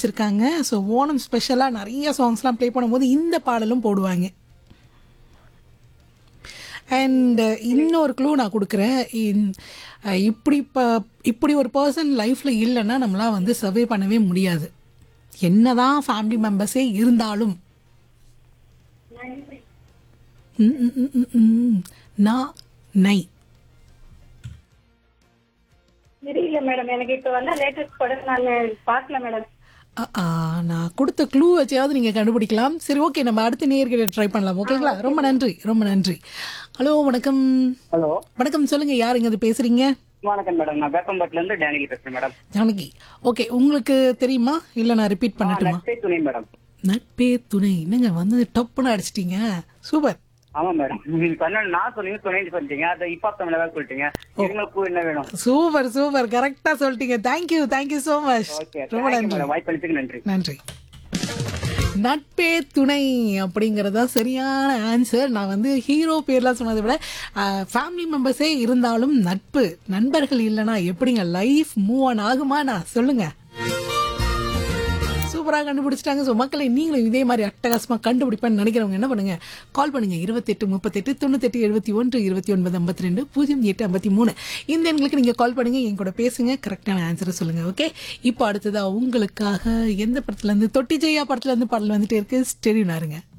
வச்சுருக்காங்க ஸோ ஓணம் ஸ்பெஷலாக நிறைய சாங்ஸ்லாம் ப்ளே பண்ணும்போது இந்த பாடலும் போடுவாங்க அண்ட் இன்னொரு க்ளூ நான் கொடுக்குறேன் இன்- அஹ் இப்படி இப்போ இப்படி ஒரு பர்சன் லைஃப்பில் இல்லைன்னா நம்மளாம் வந்து சர்வே பண்ணவே முடியாது என்னதான் ஃபேமிலி மெம்பர்ஸே இருந்தாலும் ம், ம், ம், ம், ம். நான் நை தெரியல மேடம் எனக்கு இப்ப வந்து லேட்டஸ்ட் படம் நான் பார்க்கல மேடம் அ, ஆ, நான் கொடுத்த க்ளூ வச்சையாவது நீங்கள் கண்டுபிடிக்கலாம் சரி ஓகே நம்ம அடுத்த நேர்கிட்ட ட்ரை பண்ணலாம் ஓகேங்களா ரொம்ப நன்றி ரொம்ப நன்றி ஹலோ வணக்கம் ஹலோ வணக்கம் சொல்லுங்கள் யாருங்க அது பேசுகிறீங்க வணக்கம் மேடம் நான் வேப்பம்பட்டில இருந்து டேனியல் பேசுறேன் மேடம் ஜானகி ஓகே உங்களுக்கு தெரியுமா இல்லை நான் ரிப்பீட் பண்ணட்டுமா நட்பே துணை மேடம் நட்பே துணை என்னங்க வந்தது டப்புன்னு அடிச்சிட்டீங்க சூப்பர் ஆமா மேடம் நீங்க சொன்ன நான் சொன்னீங்க துணைன்னு சொல்லிட்டீங்க அதை இப்பா தமிழா சொல்லிட்டீங்க இவங்களுக்கு என்ன வேணும் சூப்பர் சூப்பர் கரெக்டாக சொல்லிட்டீங்க thank you thank you so much okay ரொம்ப நன்றி மேடம் வாய்ப்பு அளித்துக்கு நன்றி நன்றி நட்பே துணை அப்படிங்கிறது தான் சரியான ஆன்சர் நான் வந்து ஹீரோ பேர்லாம் சொன்னதை விட ஃபேமிலி மெம்பர்ஸே இருந்தாலும் நட்பு நண்பர்கள் இல்லைன்னா எப்படிங்க லைஃப் மூவ் ஆன் ஆகுமா நான் சொல்லுங்க சூப்பராக கண்டுபிடிச்சிட்டாங்க ஸோ மக்களை நீங்களும் இதே மாதிரி அட்டகாசமாக கண்டுபிடிப்பேன்னு நினைக்கிறவங்க என்ன பண்ணுங்க கால் பண்ணுங்க இருபத்தெட்டு முப்பத்தெட்டு தொண்ணூத்தெட்டு எழுபத்தி ஒன்று இருபத்தி ஒன்பது ஐம்பத்தி ரெண்டு பூஜ்ஜியம் எட்டு ஐம்பத்தி மூணு இந்த எண்களுக்கு நீங்கள் கால் பண்ணுங்க என் கூட பேசுங்க கரெக்டான ஆன்சரை சொல்லுங்க ஓகே இப்போ அடுத்ததா உங்களுக்காக எந்த படத்துல இருந்து தொட்டி ஜெயா படத்துல இருந்து பாடல் வந்துட்டே இருக்கு ஸ்டெரினாருங்க